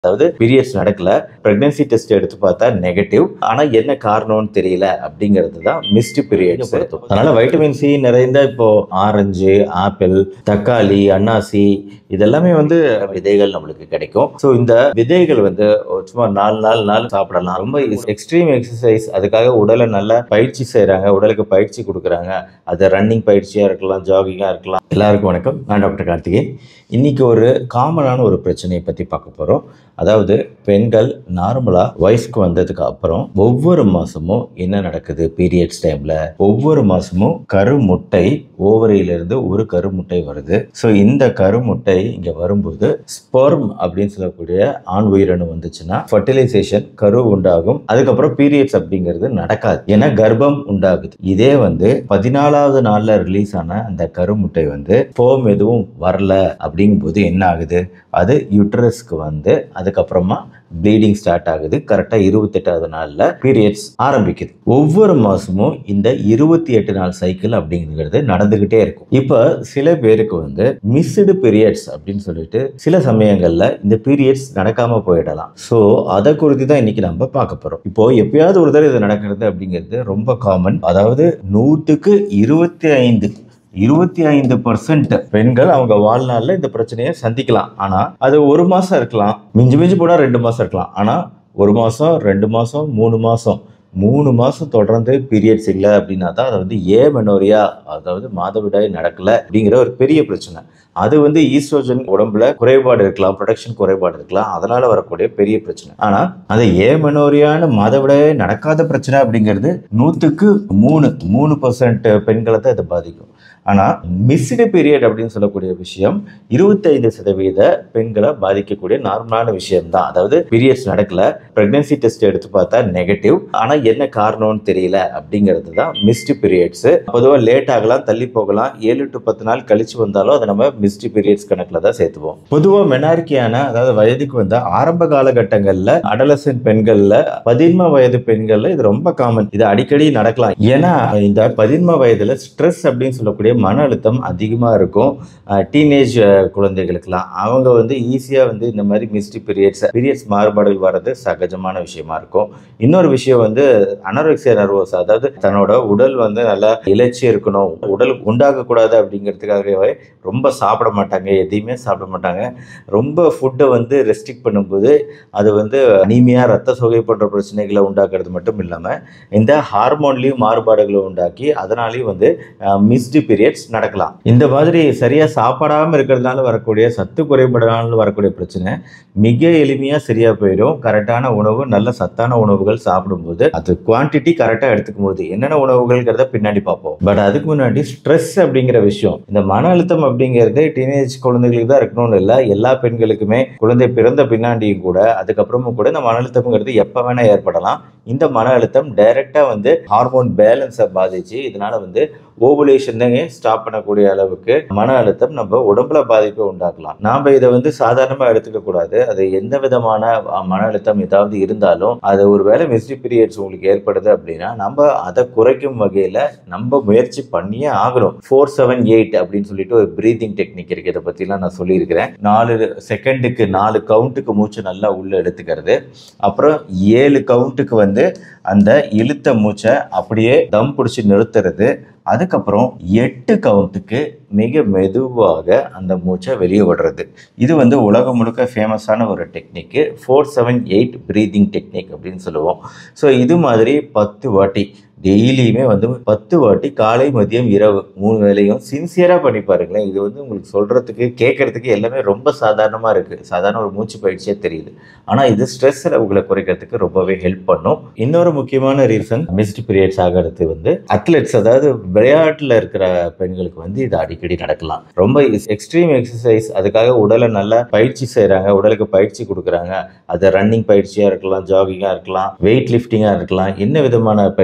அதாவது பீரியட்ஸ் நடக்கல pregnancy test எடுத்து பார்த்தா நெகட்டிவ் ஆனா என்ன காரணம்னு தெரியல அப்படிங்கிறது தான் மிஸ்டு பீரியட்ஸ் அதனால வைட்டமின் சி நிறைந்த இப்போ ஆரஞ்சு ஆப்பிள் தக்காளி அன்னாசி இதெல்லாமே வந்து விதைகள் நம்மளுக்கு கிடைக்கும் ஸோ இந்த விதைகள் வந்து சும்மா நாலு நாள் நாள் சாப்பிடலாம் ரொம்ப எக்ஸ்ட்ரீம் எக்ஸசைஸ் அதுக்காக உடலை நல்லா பயிற்சி செய்கிறாங்க உடலுக்கு பயிற்சி கொடுக்குறாங்க அது ரன்னிங் பயிற்சியாக இருக்கலாம் ஜாகிங்காக இருக்கலாம் எல்லாருக்கும் வணக்கம் நான் டாக்டர் கார்த்திகேயன் இன்னைக்கு ஒரு காமனான ஒரு பிரச்சனையை பற்றி பார்க்க போகிறோம் அதாவது பெண்கள் நார்மலாக வயசுக்கு வந்ததுக்கு அப்புறம் ஒவ்வொரு மாதமும் என்ன நடக்குது பீரியட்ஸ் டைமில் ஒவ்வொரு மாதமும் கருமுட்டை ஓவரியிலிருந்து ஒரு கருமுட்டை வருது ஸோ இந்த கருமுட்டை இங்கே வரும்போது ஸ்பெர்ம் அப்படின்னு சொல்லக்கூடிய ஆண் உயிரணு வந்துச்சுன்னா ஃபர்டிலைசேஷன் கரு உண்டாகும் அதுக்கப்புறம் பீரியட்ஸ் அப்படிங்கிறது நடக்காது ஏன்னா கர்ப்பம் உண்டாகுது இதே வந்து பதினாலாவது நாள்ல ரிலீஸ் ஆன அந்த கருமுட்டை வந்து ஃபோம் எதுவும் வரல அப்படிங்கும்போது என்ன ஆகுது அது யூட்ரஸ்க்கு வந்து அதுக்கப்புறமா ப்ளீடிங் ஸ்டார்ட் ஆகுது கரெக்டாக இருபத்தெட்டாவது நாளில் பீரியட்ஸ் ஆரம்பிக்குது ஒவ்வொரு மாதமும் இந்த இருபத்தி எட்டு நாள் சைக்கிள் அப்படிங்கிறது நடந்துக்கிட்டே இருக்கும் இப்போ சில பேருக்கு வந்து மிஸ்டு பீரியட்ஸ் அப்படின்னு சொல்லிட்டு சில சமயங்களில் இந்த பீரியட்ஸ் நடக்காமல் போயிடலாம் ஸோ அதை குறித்து தான் இன்னைக்கு நம்ம பார்க்க போகிறோம் இப்போ எப்பயாவது ஒரு தடவை இது நடக்கிறது அப்படிங்கிறது ரொம்ப காமன் அதாவது நூற்றுக்கு இருபத்தி ஐந்து இருபத்தி ஐந்து பர்சன்ட் பெண்கள் அவங்க வாழ்நாளில் இந்த பிரச்சனையை சந்திக்கலாம் ஆனால் அது ஒரு மாதம் இருக்கலாம் மிஞ்சி மிஞ்சி போனால் ரெண்டு மாதம் இருக்கலாம் ஆனால் ஒரு மாதம் ரெண்டு மாதம் மூணு மாதம் மூணு மாதம் தொடர்ந்து பீரியட்ஸ் இல்லை அப்படின்னா தான் அது வந்து ஏ மெனோரியா அதாவது மாதவிடாய் நடக்கல அப்படிங்கிற ஒரு பெரிய பிரச்சனை அது வந்து ஈஸ்ட்ரோஜன் உடம்புல குறைபாடு இருக்கலாம் ப்ரொடக்ஷன் குறைபாடு இருக்கலாம் அதனால வரக்கூடிய பெரிய பிரச்சனை ஆனா அது ஏ மெனோரியான மாதவிடாய் நடக்காத பிரச்சனை அப்படிங்கிறது நூற்றுக்கு மூணு மூணு பர்சன்ட் பெண்களை தான் இதை பாதிக்கும் ஆனால் மிஸ்டு பீரியட் அப்படின்னு சொல்லக்கூடிய விஷயம் இருபத்தைந்து சதவீத பெண்களை பாதிக்கக்கூடிய நார்மலான விஷயம் தான் அதாவது பீரியட்ஸ் நடக்கல பிரெக்னன்சி டெஸ்ட் எடுத்து பார்த்தா நெகட்டிவ் ஆனால் என்ன காரணம்னு தெரியல அப்படிங்கிறது தான் மிஸ்டு பீரியட்ஸ் பொதுவாக லேட் ஆகலாம் தள்ளி போகலாம் ஏழு டு பத்து நாள் கழிச்சு வந்தாலும் அதை நம்ம மிஸ்டு பீரியட்ஸ் கணக்கில் தான் சேர்த்துவோம் பொதுவாக மெனாரிக்கியான அதாவது வயதுக்கு வந்த ஆரம்ப காலகட்டங்களில் அடலசன் பெண்களில் பதின்ம வயது பெண்களில் இது ரொம்ப காமன் இது அடிக்கடி நடக்கலாம் ஏன்னா இந்த பதின்ம வயதில் ஸ்ட்ரெஸ் அப்படின்னு சொல்லக்கூடிய மன அழுத்தம் அதிகமாக இருக்கும் டீனேஜ் குழந்தைகளுக்கெல்லாம் அவங்க வந்து ஈஸியாக வந்து இந்த மாதிரி மிஸ்டி பீரியட்ஸ் பீரியட்ஸ் மாறுபாடுகள் வர்றது சகஜமான விஷயமா இருக்கும் இன்னொரு விஷயம் வந்து அனோரெக்சியா நர்வோஸ் அதாவது தன்னோட உடல் வந்து நல்லா இலைச்சி இருக்கணும் உடல் உண்டாகக்கூடாது அப்படிங்கிறதுக்காகவே ரொம்ப சாப்பிட மாட்டாங்க எதையுமே சாப்பிட மாட்டாங்க ரொம்ப ஃபுட்டை வந்து ரெஸ்ட்ரிக்ட் பண்ணும்போது அது வந்து அனீமியா ரத்த சோகை போன்ற பிரச்சனைகளை உண்டாக்குறது மட்டும் இல்லாமல் இந்த ஹார்மோன்லேயும் மாறுபாடுகளை உண்டாக்கி அதனாலேயும் வந்து மிஸ்டு பீரியட்ஸ் நடக்கலாம் இந்த மாதிரி சரியாக சாப்பிடாமல் இருக்கிறதுனால வரக்கூடிய சத்து குறைபாடுனால வரக்கூடிய பிரச்சனை மிக எளிமையாக சரியாக போயிடும் கரெக்டான உணவு நல்ல சத்தான உணவுகள் சாப்பிடும்போது அது குவான்டிட்டி கரெக்டாக எடுத்துக்கும் போது என்னென்ன உணவுகள்ங்கிறத பின்னாடி பார்ப்போம் பட் அதுக்கு முன்னாடி ஸ்ட்ரெஸ் அப்படிங்கிற விஷயம் இந்த மன அழுத்தம் அப்படிங்கிறது டீனேஜ் குழந்தைகளுக்கு தான் இருக்கணும்னு இல்லை எல்லா பெண்களுக்குமே குழந்தை பிறந்த பின்னாடியும் கூட அதுக்கப்புறமும் கூட இந்த மன அழுத்தம்ங்கிறது எப்போ வேணால் ஏற்படலாம் இந்த மன அழுத்தம் டைரெக்டாக வந்து ஹார்மோன் பேலன்ஸை பாதிச்சு இதனால வந்து ஓவுலேஷன் ஸ்டாப் பண்ணக்கூடிய அளவுக்கு மன அழுத்தம் நம்ம உடம்புல பாதிப்பை உண்டாக்கலாம் நாம் இதை வந்து சாதாரணமாக எடுத்துக்க கூடாது அது எந்த விதமான மன அழுத்தம் ஏதாவது இருந்தாலும் அது ஒரு வேளை மிஸ்டி பீரியட்ஸ் உங்களுக்கு ஏற்படுது அப்படின்னா நம்ம அதை குறைக்கும் வகையில் நம்ம முயற்சி பண்ணியே ஆகணும் ஃபோர் செவன் எயிட் அப்படின்னு சொல்லிட்டு ஒரு ப்ரீதிங் டெக்னிக் இருக்கு இதை பற்றிலாம் நான் சொல்லியிருக்கிறேன் நாலு செகண்டுக்கு நாலு கவுண்ட்டுக்கு மூச்சு நல்லா உள்ள எடுத்துக்கிறது அப்புறம் ஏழு கவுண்ட்டுக்கு வந்து அந்த இழுத்த மூச்சை அப்படியே தம் பிடிச்சி நிறுத்துறது அதுக்கப்புறம் எட்டு கவுண்ட்டுக்கு மிக மெதுவாக அந்த மூச்சை வெளியே விடுறது இது வந்து உலகம் முழுக்க ஃபேமஸான ஒரு technique four seven eight breathing technique அப்படின்னு சொல்லுவோம் ஸோ இது மாதிரி பத்து வாட்டி டெய்லியுமே வந்து பத்து வாட்டி காலை மதியம் இரவு மூணு வேலையும் சின்சியராக பண்ணி பாருங்களேன் இது வந்து உங்களுக்கு சொல்கிறதுக்கு கேட்குறதுக்கு எல்லாமே ரொம்ப சாதாரணமாக இருக்குது சாதாரண ஒரு மூச்சு பயிற்சியாக தெரியுது ஆனால் இது ஸ்ட்ரெஸ் உங்களை குறைக்கிறதுக்கு ரொம்பவே ஹெல்ப் பண்ணும் இன்னொரு முக்கியமான ரீசன் மிஸ்ட் பீரியட்ஸ் ஆகிறது வந்து அத்லெட்ஸ் அதாவது விளையாட்டில் இருக்கிற பெண்களுக்கு வந்து இது அடிக்கடி நடக்கலாம் ரொம்ப எக்ஸ்ட்ரீம் எக்ஸசைஸ் அதுக்காக உடலை நல்லா பயிற்சி செய்கிறாங்க உடலுக்கு பயிற்சி கொடுக்குறாங்க அது ரன்னிங் பயிற்சியாக இருக்கலாம் ஜாகிங்காக இருக்கலாம் வெயிட் லிஃப்டிங்காக இருக்கலாம் என்ன விதமான பயிற்சியாக இருந்தாலும்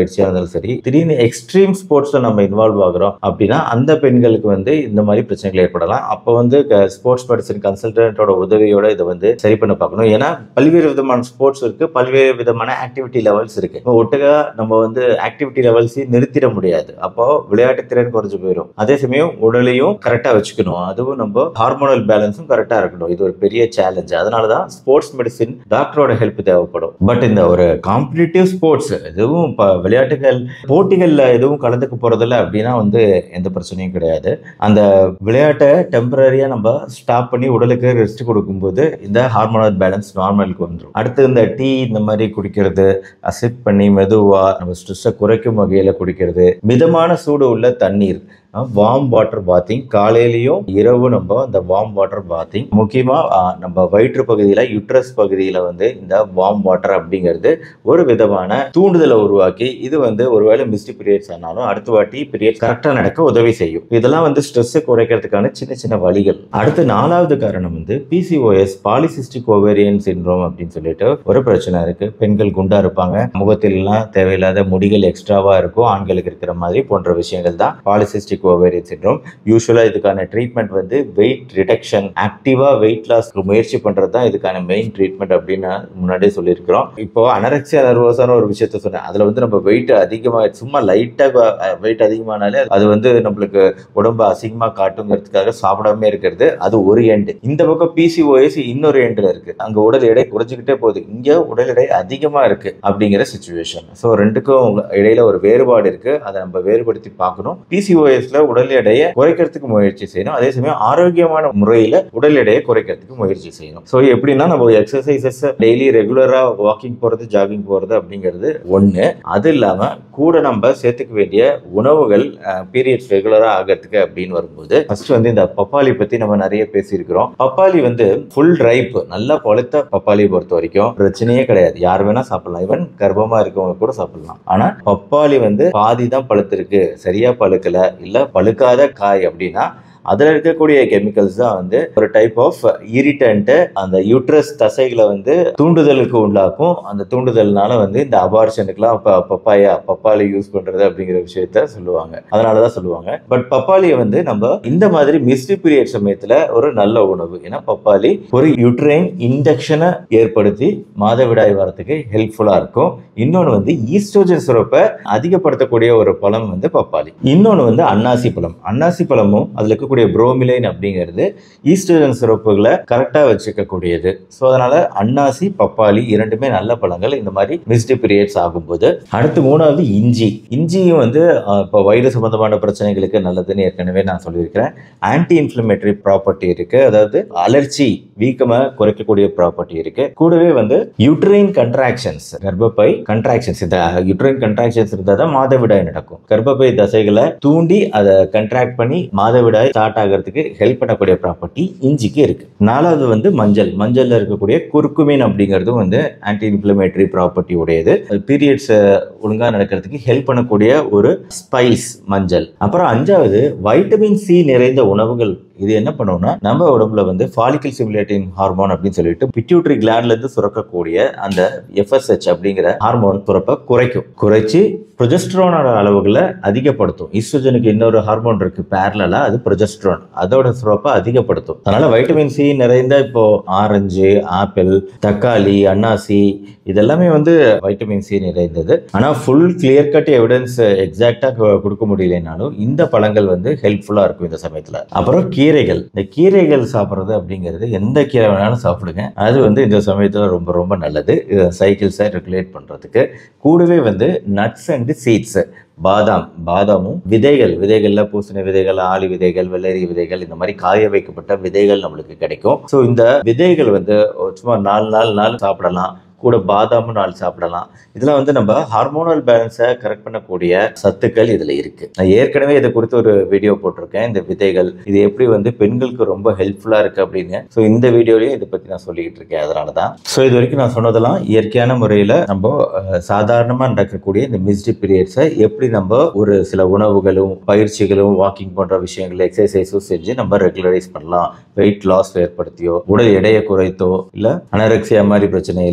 இருந்தாலும் சரி திடீர்னு எக்ஸ்ட்ரீம் ஸ்போர்ட்ஸ்ல நம்ம இன்வால்வ் ஆகுறோம் அப்படின்னா அந்த பெண்களுக்கு வந்து இந்த மாதிரி பிரச்சனைகள் ஏற்படலாம் அப்போ வந்து ஸ்போர்ட்ஸ் மெடிசன் கன்சல்டன்ட்டோட உதவியோட இதை வந்து சரி பண்ண பார்க்கணும் ஏன்னா பல்வேறு விதமான ஸ்போர்ட்ஸ் இருக்கு பல்வேறு விதமான ஆக்டிவிட்டி லெவல்ஸ் இருக்கு இப்போ ஒட்டுக்கா நம்ம வந்து ஆக்டிவிட்டி லெவல்ஸையும் நிறுத்திட முடியாது அப்போ விளையாட்டு திறன் குறைஞ்சு போயிடும் அதே சமயம் உடலையும் கரெக்டாக வச்சுக்கணும் அதுவும் நம்ம ஹார்மோனல் பேலன்ஸும் கரெக்டாக இருக்கணும் இது ஒரு பெரிய சேலஞ்ச் அதனால தான் ஸ்போர்ட்ஸ் மெடிசின் டாக்டரோட ஹெல்ப் தேவைப்படும் பட் இந்த ஒரு காம்படிட்டிவ் ஸ்போர்ட்ஸ் எதுவும் இப்போ விளையாட்டுகள் போட்டிகளில் எதுவும் கலந்துக்க போறதில்ல அப்படின்னா வந்து எந்த பிரச்சனையும் கிடையாது அந்த விளையாட்டை டெம்பரரியாக நம்ம ஸ்டாப் பண்ணி உடலுக்கு ரெஸ்ட் கொடுக்கும்போது இந்த ஹார்மோனல் பேலன்ஸ் நார்மலுக்கு வந்துடும் அடுத்து இந்த டீ இந்த மாதிரி குடிக்கிறது அசிட் பண்ணி மெதுவாக நம்ம ஸ்ட்ரெஸ்ஸை குறைக்கும் வகையில் குடிக்கிறது மிதமான சூடு உள்ள தண்ணீர் வார்ம் வாட்டர் பாத்திங் காலையிலையும் இரவு நம்ம அந்த வார்ம் வாட்டர் பாத்திங் முக்கியமாக நம்ம வயிற்று பகுதியில் யுட்ரஸ் பகுதியில் வந்து இந்த வார்ம் வாட்டர் அப்படிங்கிறது ஒரு விதமான தூண்டுதலை உருவாக்கி இது வந்து ஒருவேளை மிஸ்டி பீரியட்ஸ் ஆனாலும் அடுத்த வாட்டி பீரியட் கரெக்டாக நடக்க உதவி செய்யும் இதெல்லாம் வந்து ஸ்ட்ரெஸ்ஸை குறைக்கிறதுக்கான சின்ன சின்ன வழிகள் அடுத்து நாலாவது காரணம் வந்து பிசிஓஎஸ் பாலிசிஸ்டிக் ஓவேரியன் சின்ரோம் அப்படின்னு சொல்லிட்டு ஒரு பிரச்சனை இருக்கு பெண்கள் குண்டா இருப்பாங்க முகத்திலாம் தேவையில்லாத முடிகள் எக்ஸ்ட்ராவா இருக்கும் ஆண்களுக்கு இருக்கிற மாதிரி போன்ற விஷயங்கள் தான் பாலிசிஸ்டிக் ஓவேரியன் சின்ரோம் யூஸ்வலா இதுக்கான ட்ரீட்மெண்ட் வந்து வெயிட் ரிடக்ஷன் ஆக்டிவா வெயிட் லாஸ்க்கு முயற்சி பண்றது தான் இதுக்கான மெயின் ட்ரீட்மெண்ட் அப்படின்னு நான் முன்னாடியே சொல்லியிருக்கிறோம் இப்போ அனரெக்சியா நர்வோசான ஒரு விஷயத்த சொன்னேன் அதுல வந்து நம்ம வெயிட் அதிகமா சும்மா லைட்டா வெயிட் அதிகமானாலே அது வந்து நம்மளுக்கு உடம்பு அசிங்கமா காட்டுங்கிறதுக்காக சாப்பிடாம இருக்கிறது அது ஒரு எண்டு இந்த பக்கம் பிசிஓஎஸ் இன்னொரு எண்டுல இருக்கு அங்க உடல் எடை குறைஞ்சிக்கிட்டே போகுது இங்க உடல் எடை அதிகமா இருக்கு அப்படிங்கிற சுச்சுவேஷன் ஸோ ரெண்டுக்கும் இடையில ஒரு வேறுபாடு இருக்கு அதை நம்ம வேறுபடுத்தி பார்க்கணும் பிசிஓஎஸ்ல உடல் எடையை குறைக்கிறதுக்கு முயற்சி செய்யணும் அதே சமயம் ஆரோக்கியமான முறையில உடல் எடையை குறைக்கிறதுக்கு முயற்சி செய்யணும் ஸோ எப்படின்னா நம்ம எக்ஸசைசஸ் டெய்லி ரெகுலரா வாக்கிங் போறது ஜாகிங் போறது அப்படிங்கிறது ஒண்ணு அது இல்லாம கூட நம்ம சேர்த்துக்க வேண்டிய உணவுகள் பீரியட்ஸ் ரெகுலரா ஆகிறதுக்கு அப்படின்னு வரும்போது ஃபர்ஸ்ட் வந்து இந்த பப்பாளி பத்தி நம்ம நிறைய பேசியிருக்கிறோம் பப்பாளி வந்து ஃபுல் ரைப் நல்லா பழுத்த பப்பாளியை பொறுத்த வரைக்கும் பிரச்சனையே கிடையாது யார் வேணா சாப்பிடலாம் ஈவன் கர்ப்பமா இருக்கவங்க கூட சாப்பிடலாம் ஆனா பப்பாளி வந்து பாதி தான் பழுத்திருக்கு சரியா பழுக்கல இல்ல பழுக்காத காய் அப்படின்னா அதில் இருக்கக்கூடிய கெமிக்கல்ஸ் தான் வந்து ஒரு டைப் ஆஃப் இரிட்டன்ட்டு அந்த யூட்ரஸ் தசைகளை வந்து தூண்டுதலுக்கு உண்டாக்கும் அந்த தூண்டுதல்னால வந்து இந்த அபார்ஷனுக்குலாம் ப பப்பாயா பப்பாளி யூஸ் பண்ணுறது அப்படிங்கிற விஷயத்த சொல்லுவாங்க அதனால தான் சொல்லுவாங்க பட் பப்பாளியை வந்து நம்ம இந்த மாதிரி மிஸ்டி பீரியட் சமயத்தில் ஒரு நல்ல உணவு ஏன்னா பப்பாளி ஒரு யூட்ரைன் இன்டெக்ஷனை ஏற்படுத்தி மாதவிடாய் வரத்துக்கு ஹெல்ப்ஃபுல்லாக இருக்கும் இன்னொன்று வந்து ஈஸ்ட்ரோஜன் சுரப்பை அதிகப்படுத்தக்கூடிய ஒரு பழம் வந்து பப்பாளி இன்னொன்று வந்து அன்னாசி பழம் அன்னாசி பழமும் அதில் இருக்கக்கூடிய புரோமிலைன் அப்படிங்கிறது ஈஸ்ட்ரோஜன் சுரப்புகளை கரெக்டாக வச்சுக்கக்கூடியது ஸோ அதனால அன்னாசி பப்பாளி இரண்டுமே நல்ல பழங்கள் இந்த மாதிரி மிஸ்டி பீரியட்ஸ் ஆகும்போது அடுத்து மூணாவது இஞ்சி இஞ்சியும் வந்து அஹ், இப்போ வயிறு சம்பந்தமான பிரச்சனைகளுக்கு நல்லதுன்னு ஏற்கனவே நான் சொல்லியிருக்கிறேன் ஆன்டி இன்ஃப்ளமேட்டரி ப்ராப்பர்ட்டி இருக்கு அதாவது அலர்ச்சி வீக்கமா குறைக்கக்கூடிய ப்ராப்பர்ட்டி இருக்கு கூடவே வந்து யூட்ரைன் கண்ட்ராக்ஷன்ஸ் கர்ப்பப்பை கண்ட்ராக்ஷன்ஸ் இந்த யூட்ரைன் கண்ட்ராக்ஷன்ஸ் இருந்தால் தான் மாதவிடாய் நடக்கும் கர்ப்பப்பை தசைகளை தூண்டி அதை கண்ட்ராக்ட் பண்ணி மாதவிடாய் ஸ்டார்ட் ஆகிறதுக்கு ஹெல்ப் பண்ணக்கூடிய ப்ராப்பர்ட்டி இஞ்சிக்கு இருக்கு நாலாவது வந்து மஞ்சள் மஞ்சள்ல இருக்கக்கூடிய குர்குமின் அப்படிங்கிறதும் வந்து ஆன்டி இன்ஃப்ளமேட்டரி ப்ராப்பர்ட்டி உடையது பீரியட்ஸ் ஒழுங்கா நடக்கிறதுக்கு ஹெல்ப் பண்ணக்கூடிய ஒரு ஸ்பைஸ் மஞ்சள் அப்புறம் அஞ்சாவது வைட்டமின் சி நிறைந்த உணவுகள் இது என்ன பண்ணும்னா நம்ம உடம்புல வந்து ஃபாலிக்கல் சிமுலேட்டிங் ஹார்மோன் அப்படின்னு சொல்லிட்டு பிட்யூட்டரி கிளாண்ட்ல இருந்து சுரக்கக்கூடிய அந்த எஃப்எஸ்ஹெச் அப்படிங்கிற ஹார்மோன் சுரப்பை குறைக்கும் குறைச்சி ப்ரொஜெஸ்ட்ரோனோட அளவுகளை அதிகப்படுத்தும் ஈஸ்ட்ரோஜனுக்கு இன்னொரு ஹார்மோன் இருக்கு பேரலா அது ப்ரொஜெஸ்ட்ரோன் அதோட சுரப்பை அதிகப்படுத்தும் அதனால வைட்டமின் சி நிறைந்த இப்போ ஆரஞ்சு ஆப்பிள் தக்காளி அன்னாசி இதெல்லாமே வந்து வைட்டமின் சி நிறைந்தது ஆனா ஃபுல் கிளியர் கட் எவிடன்ஸ் எக்ஸாக்டா கொடுக்க முடியலனாலும் இந்த பழங்கள் வந்து ஹெல்ப்ஃபுல்லா இருக்கும் இந்த சமயத்துல அப்புறம் கீரைகள் இந்த கீரைகள் சாப்பிட்றது அப்படிங்கிறது எந்த கீரை வேணாலும் சாப்பிடுங்க அது வந்து இந்த சமயத்துல ரொம்ப ரொம்ப நல்லது சைக்கிள்ஸை ரெகுலேட் பண்றதுக்கு கூடவே வந்து நட்ஸ் அண்ட் சீட்ஸ் பாதாம் பாதாமும் விதைகள் விதைகள்ல பூசணி விதைகள் ஆளி விதைகள் வெள்ளரி விதைகள் இந்த மாதிரி காய வைக்கப்பட்ட விதைகள் நம்மளுக்கு கிடைக்கும் ஸோ இந்த விதைகள் வந்து சும்மா நாலு நாலு நாள் சாப்பிடலாம் கூட பாதாமும் நாள் சாப்பிடலாம் இதெல்லாம் வந்து நம்ம ஹார்மோனல் பேலன்ஸை கரெக்ட் பண்ணக்கூடிய சத்துக்கள் இதில் இருக்கு நான் ஏற்கனவே இதை குறித்து ஒரு வீடியோ போட்டிருக்கேன் இந்த விதைகள் இது எப்படி வந்து பெண்களுக்கு ரொம்ப ஹெல்ப்ஃபுல்லாக இருக்கு அப்படின்னு ஸோ இந்த வீடியோலையும் இதை பற்றி நான் சொல்லிக்கிட்டு இருக்கேன் அதனால தான் ஸோ இது வரைக்கும் நான் சொன்னதெல்லாம் இயற்கையான முறையில் நம்ம சாதாரணமாக நடக்கக்கூடிய இந்த மிஸ்டி பீரியட்ஸை எப்படி நம்ம ஒரு சில உணவுகளும் பயிற்சிகளும் வாக்கிங் போன்ற விஷயங்கள் எக்ஸசைஸும் செஞ்சு நம்ம ரெகுலரைஸ் பண்ணலாம் வெயிட் லாஸ் ஏற்படுத்தியோ உடல் எடையை குறைத்தோ இல்லை அனரெக்சியா மாதிரி பிரச்சனையில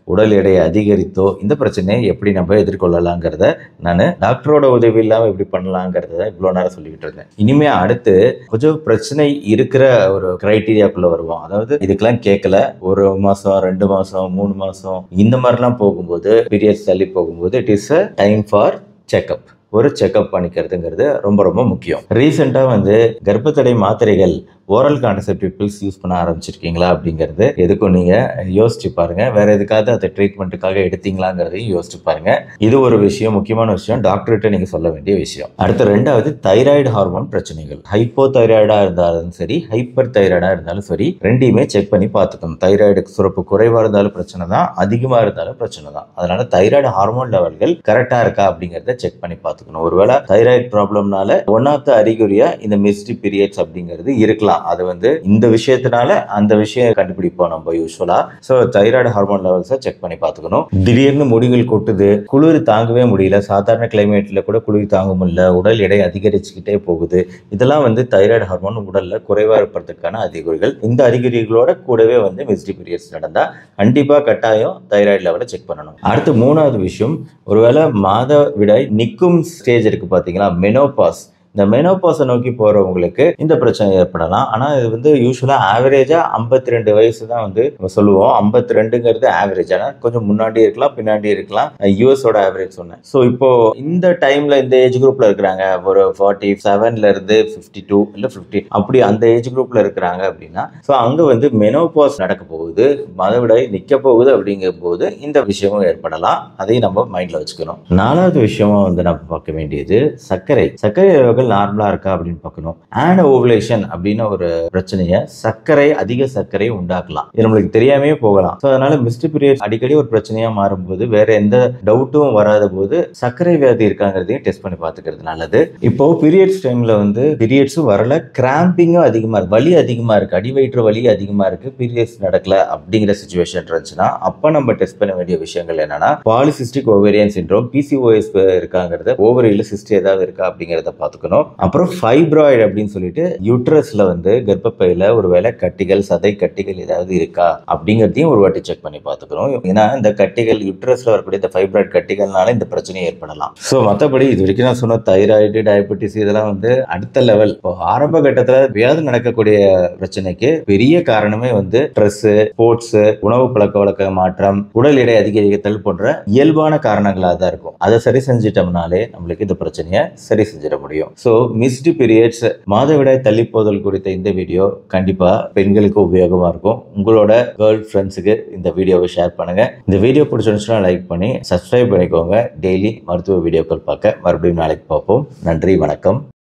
உடல் எடை அதிகரித்தோ இந்த பிரச்சனையை எப்படி நம்ம எதிர்கொள்ளலாங்கிறத நான் டாக்டரோட உதவி இல்லாமல் எப்படி பண்ணலாங்கிறத இவ்வளோ நேரம் சொல்லிக்கிட்டு இருந்தேன் இனிமே அடுத்து கொஞ்சம் பிரச்சனை இருக்கிற ஒரு கிரைட்டீரியாக்குள்ள வருவோம் அதாவது இதுக்கெல்லாம் கேட்கல ஒரு மாசம் ரெண்டு மாசம் மூணு மாசம் இந்த மாதிரிலாம் போகும்போது பீரியட்ஸ் தள்ளி போகும்போது it is a time for checkup ஒரு செக்அப் பண்ணிக்கிறதுங்கிறது ரொம்ப ரொம்ப முக்கியம் ரீசெண்டாக வந்து கர்ப்பத்தடை மாத்திரைகள் ஓரல் கான்செப்டிவ் பில்ஸ் யூஸ் பண்ண ஆரம்பிச்சிருக்கீங்களா அப்படிங்கிறது எதுக்கும் நீங்கள் யோசிச்சு பாருங்க வேற எதுக்காவது அதை ட்ரீட்மெண்ட்டுக்காக எடுத்தீங்களாங்கிறதையும் யோசிச்சு பாருங்க இது ஒரு விஷயம் முக்கியமான விஷயம் டாக்டர்கிட்ட நீங்கள் சொல்ல வேண்டிய விஷயம் அடுத்து ரெண்டாவது தைராய்டு ஹார்மோன் பிரச்சனைகள் ஹைப்போ தைராய்டாக இருந்தாலும் சரி ஹைப்பர் தைராய்டாக இருந்தாலும் சரி ரெண்டையுமே செக் பண்ணி பார்த்துக்கணும் தைராய்டு சுரப்பு குறைவாக இருந்தாலும் பிரச்சனை தான் அதிகமாக இருந்தாலும் பிரச்சனை தான் அதனால தைராய்டு ஹார்மோன் லெவல்கள் கரெக்டாக இருக்கா அப்படிங்கிறத செக் பண்ணி பார்த்துக்கணும் ஒருவேளை தைராய்டு ப்ராப்ளம்னால ஒன் ஆஃப் த அறிகுறியா இந்த மிஸ்டி பீரியட்ஸ் அப்படிங்கிறது இருக்கலாம் அது வந்து இந்த விஷயத்தினால அந்த விஷயம் கண்டுபிடிப்போம் நம்ம யூஸ்வலா ஸோ தைராய்டு ஹார்மோன் லெவல்ஸை செக் பண்ணி பார்த்துக்கணும் திடீர்னு முடிகள் கொட்டுது குளிர் தாங்கவே முடியல சாதாரண கிளைமேட்ல கூட குளிர் தாங்க முடியல உடல் எடை அதிகரிச்சுக்கிட்டே போகுது இதெல்லாம் வந்து தைராய்டு ஹார்மோன் உடல்ல குறைவா இருப்பதற்கான அறிகுறிகள் இந்த அறிகுறிகளோட கூடவே வந்து மிஸ்டி பீரியட்ஸ் நடந்தா கண்டிப்பா கட்டாயம் தைராய்டு லெவலை செக் பண்ணணும் அடுத்து மூணாவது விஷயம் ஒருவேளை மாத விடாய் நிற்கும் ஸ்டேஜ் இருக்கு பாத்தீங்களா மெனோபாஸ் இந்த மெனோபாஸை நோக்கி போறவங்களுக்கு இந்த பிரச்சனை ஏற்படலாம் ஆனா இது வந்து யூஸ்வலா ஆவரேஜா ஐம்பத்தி ரெண்டு வயசு தான் வந்து நம்ம சொல்லுவோம் ஐம்பத்தி ரெண்டுங்கிறது ஆவரேஜ் ஆனா கொஞ்சம் முன்னாடி இருக்கலாம் பின்னாடி இருக்கலாம் யூஎஸோட ஆவரேஜ் சொன்னேன் ஸோ இப்போ இந்த டைம்ல இந்த ஏஜ் குரூப்ல இருக்கிறாங்க ஒரு ஃபார்ட்டி செவன்ல இருந்து ஃபிஃப்டி டூ இல்லை ஃபிஃப்டி அப்படி அந்த ஏஜ் குரூப்ல இருக்கிறாங்க அப்படின்னா ஸோ அங்க வந்து மெனோபாஸ் நடக்க போகுது மதவிடாய் நிக்க போகுது அப்படிங்கிற போது இந்த விஷயமும் ஏற்படலாம் அதையும் நம்ம மைண்ட்ல வச்சுக்கணும் நாலாவது விஷயமா வந்து நம்ம பார்க்க வேண்டியது சர்க்கரை சர்க்கரை அளவுகள் நார்மலா இருக்கா அப்படின்னு பார்க்கணும் ஆன ஓவலேஷன் அப்படின்னு ஒரு பிரச்சனையை சர்க்கரை அதிக சர்க்கரை உண்டாக்கலாம் இது நம்மளுக்கு தெரியாமே போகலாம் ஸோ அதனால மிஸ்டு பீரியட் அடிக்கடி ஒரு பிரச்சனையா மாறும்போது வேற எந்த டவுட்டும் வராத போது சர்க்கரை வியாதி இருக்காங்கிறதையும் டெஸ்ட் பண்ணி பார்த்துக்கிறது நல்லது இப்போ பீரியட்ஸ் டைம்ல வந்து பீரியட்ஸும் வரல கிராம்பிங்கும் அதிகமா இருக்கு வலி அதிகமா இருக்கு அடி வயிற்று வலி அதிகமா இருக்கு பீரியட்ஸ் நடக்கல அப்படிங்கிற சுச்சுவேஷன் இருந்துச்சுன்னா அப்ப நம்ம டெஸ்ட் பண்ண வேண்டிய விஷயங்கள் என்னன்னா பாலிசிஸ்டிக் ஓவேரியன் சிண்ட்ரோம் பிசிஓஎஸ் இருக்காங்கிறத ஓவரியில சிஸ்ட் ஏதாவது இருக்கா அப்படிங்கிறத பார்த்துக்கணும் அப்புறம் ஃபைப்ராய்டு அப்படின்னு சொல்லிட்டு யூட்ரஸ்ல வந்து கர்ப்பப்பையில ஒருவேளை கட்டிகள் சதை கட்டிகள் ஏதாவது இருக்கா அப்படிங்கிறதையும் ஒரு வாட்டி செக் பண்ணி பார்த்துக்கணும் ஏன்னா இந்த கட்டிகள் யூட்ரஸ்ல வரக்கூடிய இந்த ஃபைப்ராய்டு கட்டிகள்னால இந்த பிரச்சனை ஏற்படலாம் ஸோ மற்றபடி இது வரைக்கும் நான் சொன்ன தைராய்டு டயபெட்டிஸ் இதெல்லாம் வந்து அடுத்த லெவல் இப்போ ஆரம்ப கட்டத்துல வியாதி நடக்கக்கூடிய பிரச்சனைக்கு பெரிய காரணமே வந்து ஸ்ட்ரெஸ் ஸ்போர்ட்ஸ் உணவு பழக்க வழக்க மாற்றம் உடல் எடை அதிகரித்தல் போன்ற இயல்பான காரணங்களாக தான் இருக்கும் அதை சரி செஞ்சிட்டோம்னாலே நம்மளுக்கு இந்த பிரச்சனையை சரி செஞ்சிட முடியும் ஸோ மிஸ்டு பீரியட்ஸ் மாதவிடாய் தள்ளி போதல் குறித்த இந்த வீடியோ கண்டிப்பா பெண்களுக்கு உபயோகமா இருக்கும் உங்களோட கேர்ள் ஃப்ரெண்ட்ஸுக்கு இந்த வீடியோவை ஷேர் பண்ணுங்க இந்த வீடியோ பிடிச்சிருந்துச்சுன்னா லைக் பண்ணி சப்ஸ்கிரைப் பண்ணிக்கோங்க டெய்லி மருத்துவ வீடியோக்கள் பார்க்க மறுபடியும் நாளைக்கு பார்ப்போம் நன்றி வணக்கம்